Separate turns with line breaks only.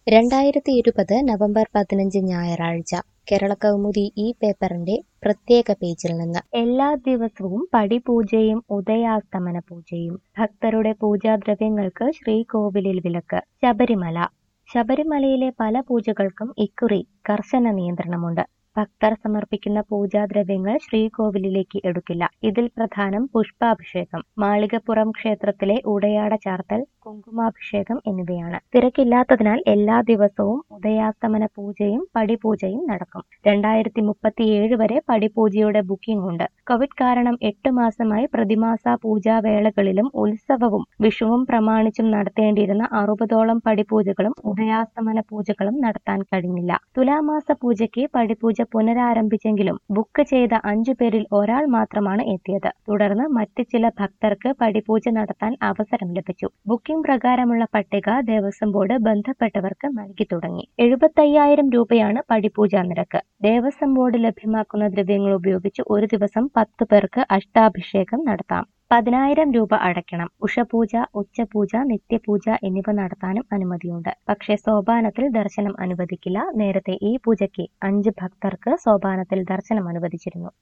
രണ്ടായിരത്തി ഇരുപത് നവംബർ പതിനഞ്ച് ഞായറാഴ്ച കേരളകൗമുദി ഈ പേപ്പറിന്റെ പ്രത്യേക പേജിൽ നിന്ന് എല്ലാ ദിവസവും പടിപൂജയും ഉദയാസ്തമന പൂജയും ഭക്തരുടെ പൂജാദ്രവ്യങ്ങൾക്ക് ശ്രീകോവിലിൽ വിലക്ക് ശബരിമല ശബരിമലയിലെ പല പൂജകൾക്കും ഇക്കുറി കർശന നിയന്ത്രണമുണ്ട് ഭക്തർ സമർപ്പിക്കുന്ന പൂജാദ്രവ്യങ്ങൾ ശ്രീകോവിലിലേക്ക് എടുക്കില്ല ഇതിൽ പ്രധാനം പുഷ്പാഭിഷേകം മാളികപ്പുറം ക്ഷേത്രത്തിലെ ഉടയാട ചാർത്തൽ കുങ്കുമാഭിഷേകം എന്നിവയാണ് തിരക്കില്ലാത്തതിനാൽ എല്ലാ ദിവസവും ഉദയാസ്തമന പൂജയും പടിപൂജയും നടക്കും രണ്ടായിരത്തി മുപ്പത്തിയേഴ് വരെ പടിപൂജയുടെ ബുക്കിംഗ് ഉണ്ട് കോവിഡ് കാരണം എട്ട് മാസമായി പ്രതിമാസ പൂജാവേളകളിലും ഉത്സവവും വിഷുവും പ്രമാണിച്ചും നടത്തേണ്ടിയിരുന്ന അറുപതോളം പടിപൂജകളും ഉദയാസ്തമന പൂജകളും നടത്താൻ കഴിഞ്ഞില്ല തുലാമാസ പൂജയ്ക്ക് പടിപൂജ പുനരാരംഭിച്ചെങ്കിലും ബുക്ക് ചെയ്ത അഞ്ചു പേരിൽ ഒരാൾ മാത്രമാണ് എത്തിയത് തുടർന്ന് മറ്റ് ചില ഭക്തർക്ക് പടിപൂജ നടത്താൻ അവസരം ലഭിച്ചു ബുക്കിംഗ് പ്രകാരമുള്ള പട്ടിക ദേവസ്വം ബോർഡ് ബന്ധപ്പെട്ടവർക്ക് നൽകി തുടങ്ങി എഴുപത്തയ്യായിരം രൂപയാണ് പടിപൂജ നിരക്ക് ദേവസ്വം ബോർഡ് ലഭ്യമാക്കുന്ന ദ്രവ്യങ്ങൾ ഉപയോഗിച്ച് ഒരു ദിവസം പത്ത് പേർക്ക് അഷ്ടാഭിഷേകം നടത്താം പതിനായിരം രൂപ അടയ്ക്കണം ഉഷപൂജ ഉച്ചപൂജ നിത്യപൂജ എന്നിവ നടത്താനും അനുമതിയുണ്ട് പക്ഷേ സോപാനത്തിൽ ദർശനം അനുവദിക്കില്ല നേരത്തെ ഈ പൂജയ്ക്ക് അഞ്ച് ഭക്തർക്ക് സോപാനത്തിൽ ദർശനം അനുവദിച്ചിരുന്നു